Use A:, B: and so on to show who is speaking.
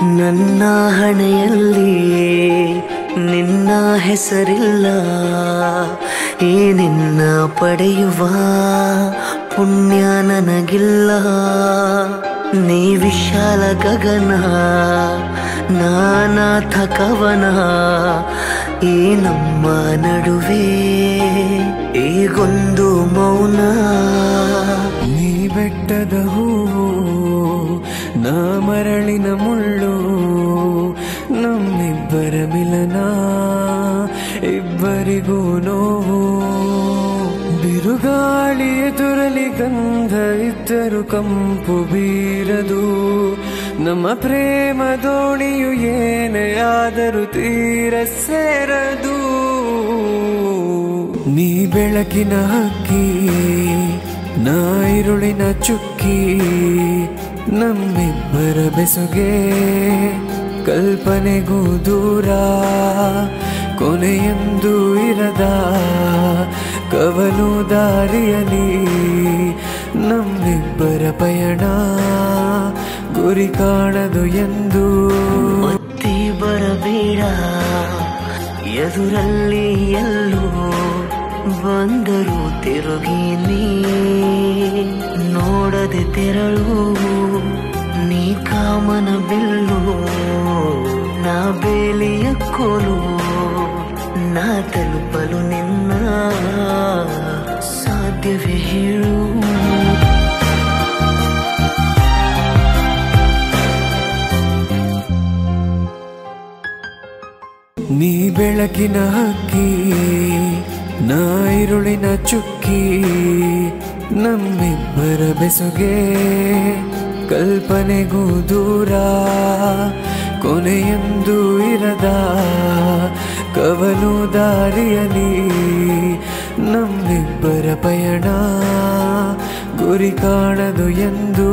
A: ನನ್ನ ಹಣೆಯಲ್ಲಿ ನಿನ್ನ ಹೆಸರಿಲ್ಲ ಈ ನಿನ್ನ ಪಡೆಯುವ ಪುಣ್ಯ ನನಗಿಲ್ಲ ನೀ ವಿಶಾಲ ಗಗನ ನಾನಾಥ ಕವನ ಈ ನಮ್ಮ ನಡುವೆ ಈಗೊಂದು ಮೌನ
B: ನೀ ಬೆಟ್ಟದ ಹೂವು ನಾ ಮರಳಿನ ಮುಳ್ಳು ನಮ್ಮಿಬ್ಬರ ಮಿಲನ ಇಬ್ಬರಿಗೂ ನೋವು ಬಿರುಗಾಳಿ ಎದುರಲಿ ಗಂಧ ಇದ್ದರು ಕಂಪು ಬೀರದು ನಮ್ಮ ಪ್ರೇಮ ದೋಣಿಯು ಏನೇ ಆದರೂ ತೀರ ಸೇರದು ನೀ ಬೆಳಕಿನ ಹಕ್ಕಿ ನಾ ಇರುಳಿನ ಚುಕ್ಕಿ ನಮ್ಮಿಬ್ಬರ ಬೆಸುಗೆ ಕಲ್ಪನೆಗೂ ದೂರ ಕೊನೆಯೆಂದು ಇರದ ಕವಲು ದಾರಿಯಲಿ ನಮ್ಮಿಬ್ಬರ ಪಯಣ ಗುರಿ ಕಾಣದು ಎಂದು
A: ಒತ್ತಿ ಬರಬೇಡ ಎದುರಲ್ಲಿ ಎಲ್ಲೂ ಬಂದರು ತಿರುಗಿ ನೀ ನೋಡದೆ ತೆರಳು ನೀ ಕಾಮನ ಬಿಲ್ಲು ನಾ ಬೇಲಿಯ ಕೋಲು ನಾ ತಲುಪಲು ನಿನ್ನ ಸಾಧ್ಯವೇ ಹೇಳು
B: ನೀ ಬೆಳಕಿನ ಹಕ್ಕಿ ನಾ ಇರುಳಿನ ಚುಕ್ಕಿ ನಮ್ಮಿಬ್ಬರ ಬೆಸುಗೆ ಕಲ್ಪನೆಗೂ ದೂರ ಕೊನೆಯೆಂದು ಇರದ ಕವಲು ದಾರಿಯಲಿ ನಮ್ಮಿಬ್ಬರ ಪಯಣ ಗುರಿ ಕಾಣದು ಎಂದು